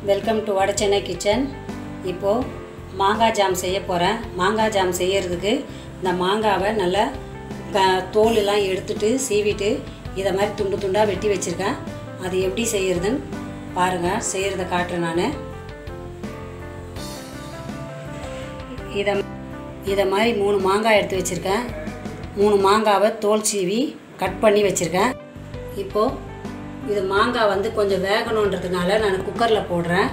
welcome to வட Chennai kitchen இப்போது மாங்காய் ஜாம் செய்ய போகிறேன் மாங்காய் ஜாம் செய்யறதுக்கு இந்த மாங்காவை நல்லா க தோல் எல்லாம் எடுத்துட்டு சீவிட்டு இதை மாதிரி துண்டு துண்டாக வெட்டி வச்சுருக்கேன் அது எப்படி செய்யறதுன்னு பாருங்கள் செய்கிறத காட்டுறேன் நான் இதை இதை மாதிரி மூணு மாங்காய் எடுத்து வச்சுருக்கேன் மூணு மாங்காவை தோல் சீவி கட் பண்ணி வச்சுருக்கேன் இப்போது இது மாங்காய் வந்து கொஞ்சம் வேகணுன்றதுனால நான் குக்கரில் போடுறேன்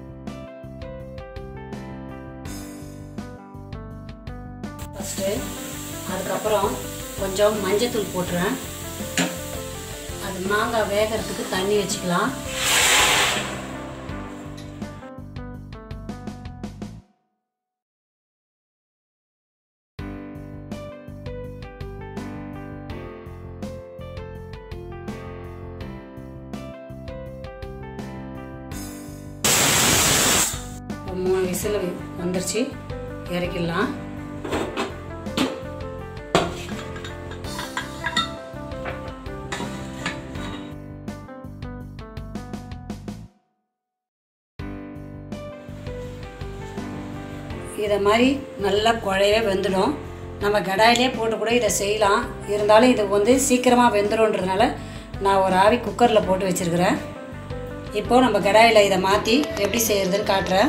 ஃபஸ்ட்டு அதுக்கப்புறம் கொஞ்சம் மஞ்சத்தூள் போட்டுறேன் அது மாங்காய் வேகிறதுக்கு தண்ணி வச்சுக்கலாம் ஒரு மூணு விசில் வந்துருச்சு இறக்கிடலாம் இதை மாதிரி நல்லா குழைய வெந்துடும் நம்ம கடாயிலே போட்டு கூட இதை செய்யலாம் இருந்தாலும் இது வந்து சீக்கிரமாக வெந்துடும்ன்றதுனால நான் ஒரு ஆவி குக்கரில் போட்டு வச்சுருக்கிறேன் இப்போது நம்ம கடாயில் இதை மாற்றி எப்படி செய்கிறதுன்னு காட்டுறேன்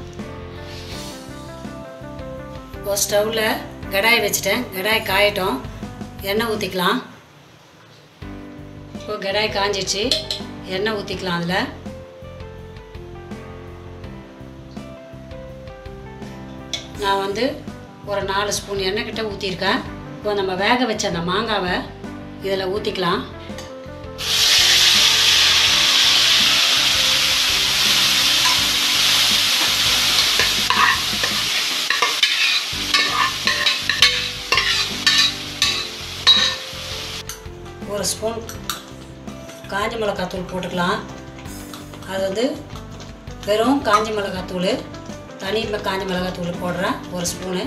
இப்போ ஸ்டவ்வில் கடாய் வச்சுட்டேன் கடாய் காயட்டும் எண்ணெய் ஊற்றிக்கலாம் இப்போ கடாய் காஞ்சிச்சு எண்ணெய் ஊற்றிக்கலாம் அதில் நான் வந்து ஒரு நாலு ஸ்பூன் எண்ணெய் கிட்ட ஊற்றிருக்கேன் இப்போ நம்ம வேக வச்ச அந்த மாங்காவை இதில் ஊற்றிக்கலாம் ஒரு ஸ்பூன் காஞ்ச மிளகாத்தூள் போட்டுக்கலாம் அது வந்து வெறும் காஞ்ச மிளகாத்தூள் தனி காஞ்ச மிளகாத்தூள் போடுறேன் ஒரு ஸ்பூனு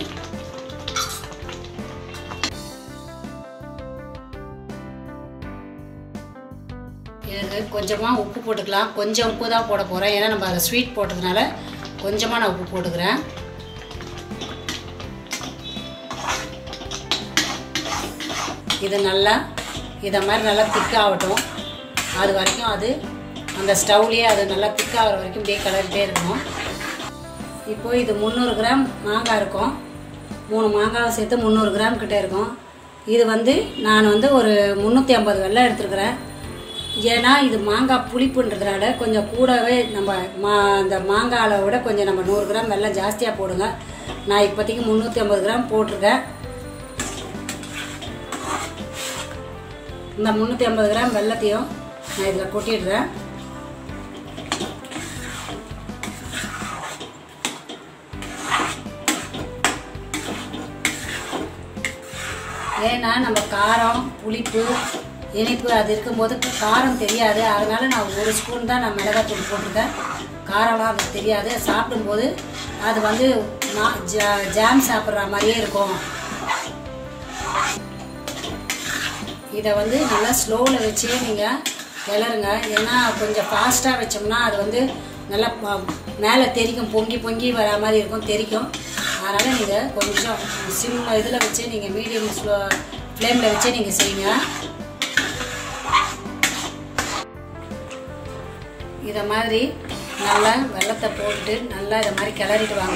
இதுக்கு கொஞ்சமாக உப்பு போட்டுக்கலாம் கொஞ்சம் உப்பு தான் போட போகிறேன் ஏன்னா நம்ம அதில் ஸ்வீட் போட்டதுனால கொஞ்சமாக நான் உப்பு போட்டுக்கிறேன் இது நல்லா இதை மாதிரி நல்லா திக்காகட்டும் அது வரைக்கும் அது அந்த ஸ்டவ்லேயே அது நல்லா திக்காகிற வரைக்கும் இப்படியே கலரிட்டே இருக்கணும் இப்போது இது முந்நூறு கிராம் மாங்காய் இருக்கும் மூணு மாங்காவை சேர்த்து முந்நூறு கிராம் கிட்டே இருக்கும் இது வந்து நான் வந்து ஒரு முந்நூற்றி ஐம்பது வெள்ளம் எடுத்துருக்குறேன் ஏன்னா இது மாங்காய் புளிப்புன்றதுனால கொஞ்சம் கூடவே நம்ம மா அந்த மாங்காயை விட கொஞ்சம் நம்ம நூறு கிராம் வெள்ளம் ஜாஸ்தியாக போடுங்க நான் இப்போதைக்கு முந்நூற்றி ஐம்பது கிராம் போட்டிருக்கேன் இந்த முந்நூற்றி ஐம்பது கிராம் வெள்ளத்தையும் நான் இதில் கொட்டிடுறேன் ஏன்னா நம்ம காரம் புளிப்பு இனிப்பு அது இருக்கும்போது காரம் தெரியாது அதனால நான் ஒரு ஸ்பூன் தான் நான் மிளகாத்தூள் போட்டிருக்கேன் காரம்லாம் அது தெரியாது சாப்பிடும்போது அது வந்து நான் ஜா ஜாம் சாப்பிட்ற மாதிரியே இருக்கும் இதை வந்து நல்லா ஸ்லோவில் வச்சே நீங்கள் கிளறுங்க ஏன்னா கொஞ்சம் ஃபாஸ்ட்டாக வச்சோம்னா அது வந்து நல்லா மேலே தெரிக்கும் பொங்கி பொங்கி வர மாதிரி இருக்கும் தெரிக்கும் அதனால் நீங்கள் கொஞ்சம் சிம் இதில் வச்சு நீங்கள் மீடியம் ஸ்லோ ஃப்ளேமில் வச்சே நீங்கள் செய்யுங்க இதை மாதிரி நல்லா வெள்ளத்தை போட்டுட்டு நல்லா இதை மாதிரி கிளறிட்டு வாங்க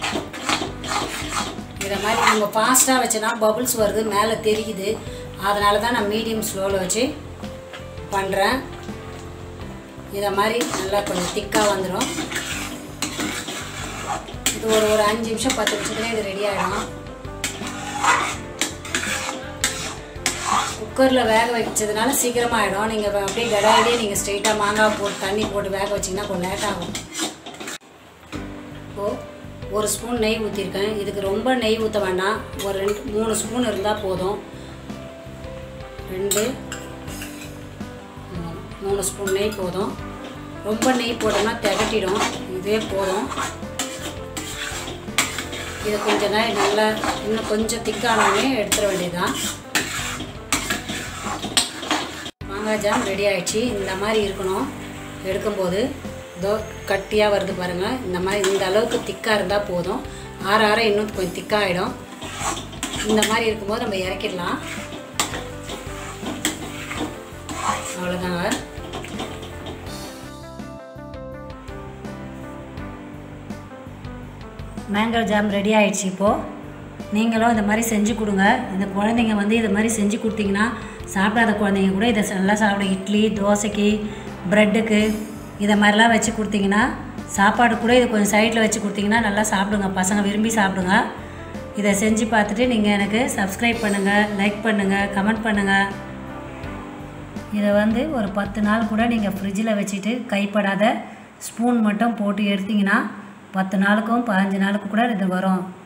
இதை மாதிரி நம்ம ஃபாஸ்ட்டாக வச்சோன்னா பபுள்ஸ் வருது மேலே தெரியுது அதனால தான் நான் மீடியம் ஸ்லோவில் வச்சு பண்ணுறேன் இதை மாதிரி நல்லா கொஞ்சம் திக்காக வந்துடும் இது ஒரு ஒரு அஞ்சு நிமிஷம் பத்து நிமிஷத்துலேயே இது ரெடி ஆகிடும் குக்கரில் வேக வச்சதுனால சீக்கிரமாக ஆகிடும் நீங்கள் அப்படியே கடாயிலே நீங்கள் ஸ்ட்ரெயிட்டாக மாங்காய் போட்டு தண்ணி போட்டு வேக வச்சிங்கன்னா கொஞ்சம் லேட் ஆகும் இப்போது ஒரு ஸ்பூன் நெய் ஊற்றிருக்கேன் இதுக்கு ரொம்ப நெய் ஊற்ற வேண்டாம் ஒரு ரெண்டு மூணு ஸ்பூன் இருந்தால் போதும் ரெண்டு மூணு ஸ்பூன் நெய் போதும் ரொம்ப நெய் போட்டோம்னா திகட்டிடும் இதே போதும் இது கொஞ்ச நேரம் நல்லா இன்னும் கொஞ்சம் திக்கானோடனே எடுத்துட வேண்டியதுதான் மாங்காய் ஜாம் ரெடி ஆயிடுச்சு இந்த மாதிரி இருக்கணும் எடுக்கும்போது இதோ கட்டியாக வருது பாருங்கள் இந்த மாதிரி இந்த அளவுக்கு திக்காக இருந்தால் போதும் ஆற ஆற இன்னும் கொஞ்சம் திக்காகிடும் இந்த மாதிரி இருக்கும்போது நம்ம இறக்கிடலாம் அவ்வளோதாங்க மேங்கோ ஜாம் ரெடி ஆயிடுச்சு இப்போது நீங்களும் இந்த மாதிரி செஞ்சு கொடுங்க இந்த குழந்தைங்க வந்து இது மாதிரி செஞ்சு கொடுத்தீங்கன்னா சாப்பிடாத குழந்தைங்க கூட இதை நல்லா சாப்பிடும் இட்லி தோசைக்கு ப்ரெட்டுக்கு இதை மாதிரிலாம் வச்சு கொடுத்தீங்கன்னா சாப்பாடு கூட இது கொஞ்சம் சைடில் வச்சு கொடுத்தீங்கன்னா நல்லா சாப்பிடுங்க பசங்க விரும்பி சாப்பிடுங்க இதை செஞ்சு பார்த்துட்டு நீங்கள் எனக்கு சப்ஸ்கிரைப் பண்ணுங்கள் லைக் பண்ணுங்கள் கமெண்ட் பண்ணுங்கள் இதை வந்து ஒரு பத்து நாள் கூட நீங்கள் ஃப்ரிட்ஜில் வச்சுட்டு கைப்படாத ஸ்பூன் மட்டும் போட்டு எடுத்தீங்கன்னா பத்து நாளுக்கும் பதினஞ்சு நாளுக்கு கூட இது வரும்